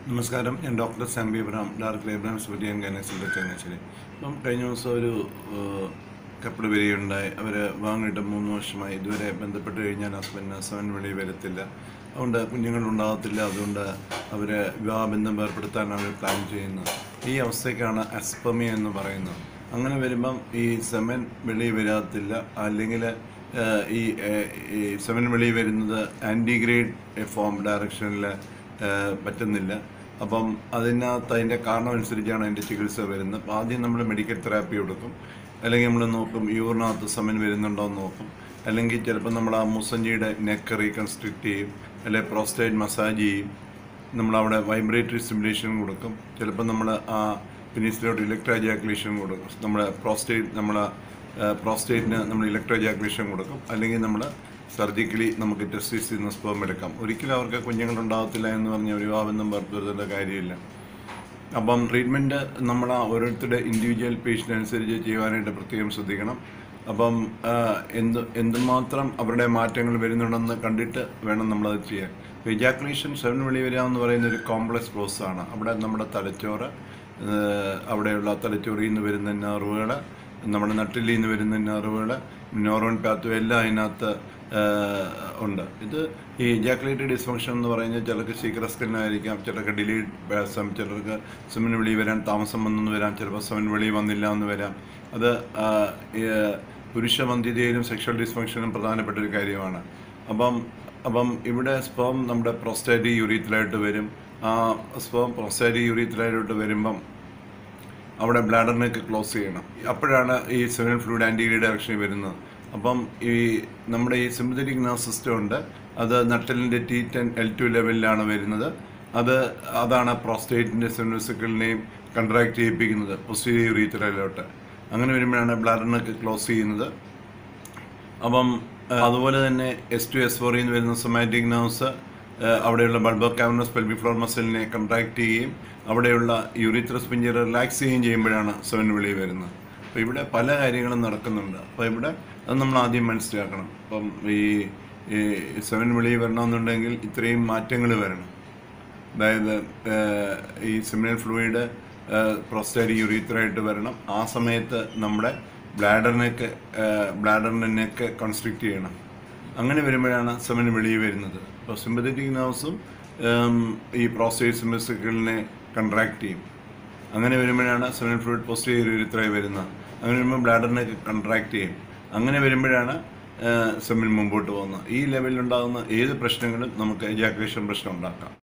നമസ്കാരം ഞാൻ ഡോക്ടർ സാംബി ഇബ്രാം ഡാർക്ക് ലേബ്രാം സുബിഡിയൻ ഗൈനക്സിൻ്റെ ചങ്ങനാശ്ശേരി അപ്പം കഴിഞ്ഞ ദിവസം ഒരു കപ്പിൾ വരികയുണ്ടായി അവർ വാങ്ങിയിട്ട് മൂന്ന് വർഷമായി ഇതുവരെ ബന്ധപ്പെട്ട് കഴിഞ്ഞാൽ ഹസ്ബൻഡിന് സെവൻ വെളി വരത്തില്ല അതുകൊണ്ട് കുഞ്ഞുങ്ങളുണ്ടാകത്തില്ല അതുകൊണ്ട് അവർ വിവാഹബന്ധം ഏർപ്പെടുത്താൻ അവർ പ്ലാൻ ചെയ്യുന്നത് ഈ അവസ്ഥയ്ക്കാണ് അസ്പമി എന്ന് പറയുന്നത് അങ്ങനെ വരുമ്പം ഈ സെമൻ വെളി വരാത്തില്ല അല്ലെങ്കിൽ ഏഹ്, ഈ ഏഹ്, ഈ സെവൻ വെളി വരുന്നത് ആൻറ്റിഗ്രേഡ് ഫോം ഡയറക്ഷനിൽ പറ്റുന്നില്ല അപ്പം അതിനകത്ത് അതിൻ്റെ കാരണം അനുസരിച്ചാണ് അതിൻ്റെ ചികിത്സ വരുന്നത് അപ്പോൾ ആദ്യം നമ്മൾ മെഡിക്കൽ തെറാപ്പി കൊടുക്കും അല്ലെങ്കിൽ നമ്മൾ നോക്കും യൂറിനകത്ത് സമൻ വരുന്നുണ്ടോ എന്ന് നോക്കും അല്ലെങ്കിൽ ചിലപ്പോൾ നമ്മൾ ആ മുസഞ്ചിയുടെ നെക്ക് റീകൺസ്ട്രക്റ്റ് ചെയ്യും അല്ലെങ്കിൽ പ്രോസ്റ്റേറ്റ് മസാജ് ചെയ്യും നമ്മളവിടെ വൈബ്രേറ്ററി സ്റ്റിമുലേഷൻ കൊടുക്കും ചിലപ്പോൾ നമ്മൾ ആ ഫിനിഷിലോട്ട് ഇലക്ട്രോജാക്കുലേഷൻ കൊടുക്കും നമ്മുടെ പ്രോസ്റ്റേറ്റ് നമ്മൾ പ്രോസ്റ്റേറ്റിന് നമ്മൾ ഇലക്ട്രോജാക്കുലേഷൻ കൊടുക്കും അല്ലെങ്കിൽ നമ്മൾ സർജിക്കലി നമുക്ക് ടെസ്റ്റിസ് ചെയ്യുന്ന സ്പേം എടുക്കാം ഒരിക്കലും അവർക്ക് കുഞ്ഞുങ്ങളുണ്ടാകത്തില്ല എന്ന് പറഞ്ഞ ഒരു വിവാഹബന്ധം പുറത്തുവരുത്തേണ്ട കാര്യമില്ല അപ്പം ട്രീറ്റ്മെൻറ്റ് നമ്മൾ ആ ഓരോരുത്തരുടെ ഇൻഡിവിജ്വൽ പേഷ്യൻ്റ് അനുസരിച്ച് ചെയ്യുവാനായിട്ട് പ്രത്യേകം ശ്രദ്ധിക്കണം അപ്പം ആ, എന്ത് എന്തുമാത്രം അവരുടെ മാറ്റങ്ങൾ വരുന്നുണ്ടെന്ന് കണ്ടിട്ട് വേണം നമ്മളത് ചെയ്യാൻ എജാക്കുലേഷൻ സെവൻ വെളി വരിക എന്ന് പറയുന്ന ഒരു കോംപ്ലക്സ് പ്രോസസ് ആണ് അവിടെ നമ്മുടെ തലച്ചോറ് ആ, അവിടെയുള്ള തലച്ചോറിൽ നിന്ന് വരുന്ന നെർവുകൾ നമ്മുടെ നട്ടിലിൽ നിന്ന് വരുന്ന നെർവുകൾ ന്യൂറോൺ പാത്വേ എല്ലാം അതിനകത്ത് ആ, ഉണ്ട് ഇത് ഈ ജാക്കുലേറ്റഡ് ഡിസ്ഫങ്ഷൻ എന്ന് പറയുന്നത് ചിലർക്ക് ശീഘ്രസ്കനായിരിക്കാം ചിലർക്ക് ഡിലീഡ് പാസം ചിലർക്ക് സെവൻ വെളി വരാൻ താമസം വന്നെന്ന് വരാം ചിലപ്പോൾ സെവൻ വെളി വന്നില്ല എന്ന് വരാം അത് ആ, ഈ, പുരുഷ വന്ധ്യതയിലും സെക്ഷൽ ഡിസ്ഫങ്ഷനും പ്രധാനപ്പെട്ട ഒരു കാര്യമാണ് അപ്പം അപ്പം ഇവിടെ സ്പേം നമ്മുടെ പ്രോസ്റ്റാറ്റി യൂറിയത്തിലായിട്ട് വരും ആ സ്പേം പ്രോസ്റ്റാറ്റി യൂറിയത്തിലായിട്ട് വരുമ്പം അവിടെ ബ്ലാഡറിനൊക്കെ ക്ലോസ് ചെയ്യണം അപ്പോഴാണ് ഈ സെവൻ ഫ്ലൂയിഡ് ആൻറ്റി ഡയറക്ഷനിൽ വരുന്നത് അപ്പം ഈ നമ്മുടെ ഈ സിമ്പത്തറ്റിക് നെർവ് സിസ്റ്റം ഉണ്ട് അത് നട്ടലിൻ്റെ ടി ടെൻ എൽ ടു ലെവലിലാണ് വരുന്നത് അത് അതാണ് പ്രോസ്റ്റേറ്റിൻ്റെ സെവൻസിക്കിളിനെയും കൺട്രാക്ട് ചെയ്യിപ്പിക്കുന്നത് പൊസ്റ്റീരിയർ യൂറിയത്തിലോട്ട് അങ്ങനെ വരുമ്പോഴാണ് ബ്ലാഡറിനൊക്കെ ക്ലോസ് ചെയ്യുന്നത് അപ്പം ആ, അതുപോലെ തന്നെ എസ് ടു എസ് ഫോറിൽ നിന്ന് വരുന്ന സൊമാറ്റിക് നെർവ്സ് അവിടെയുള്ള ബൾബോ കാവനസ് പെൽവി ഫ്ലോർ മസിലിനെ കൺട്രാക്ട് ചെയ്യുകയും അവിടെയുള്ള യൂറിത്രസ് പിഞ്ചർ റിലാക്സ് ചെയ്യുകയും ചെയ്യുമ്പോഴാണ് സെവൻ വിളി വരുന്നത് അപ്പോൾ ഇവിടെ പല കാര്യങ്ങളും നടക്കുന്നുണ്ട് അപ്പോൾ ഇവിടെ അത് നമ്മൾ ആദ്യം മനസ്സിലാക്കണം അപ്പം ഈ ഈ സെവൻ വിളി വരണമെന്നുണ്ടെങ്കിൽ ഇത്രയും മാറ്റങ്ങൾ വരണം അതായത് ഏഹ്, ഈ സിമിനൽ ഫ്ലൂയിഡ് പ്രോസ്റ്റേറ്റ് യൂറിത്രയായിട്ട് വരണം ആ സമയത്ത് നമ്മുടെ ബ്ലാഡറിനൊക്കെ ബ്ലാഡറിൻ്റെ നെക്ക് കൺസ്ട്രിക്റ്റ് ചെയ്യണം അങ്ങനെ വരുമ്പോഴാണ് സെമിന് വെളിയിൽ വരുന്നത് അപ്പോൾ സിമ്പത്തറ്റിക് നെർവ്സും ഈ പ്രോസ്റ്റേറ്റ് സിമ്പസിക്കിളിനെ കൺട്രാക്ട് ചെയ്യും അങ്ങനെ വരുമ്പോഴാണ് സെമിനൽ ഫ്ലൂയിഡ് പോസ്റ്റീരിയർ യൂറിത്രയായി വരുന്നത് അങ്ങനെ വരുമ്പോൾ ബ്ലാഡറിനൊക്കെ കൺട്രാക്ട് ചെയ്യും അങ്ങനെ വരുമ്പോഴാണ് സെമിൻ മുമ്പോട്ട് പോകുന്നത് ഈ ലെവലിലുണ്ടാകുന്ന ഏത് പ്രശ്നങ്ങളും നമുക്ക് എജാക്കുലേഷൻ പ്രശ്നം ഉണ്ടാക്കാം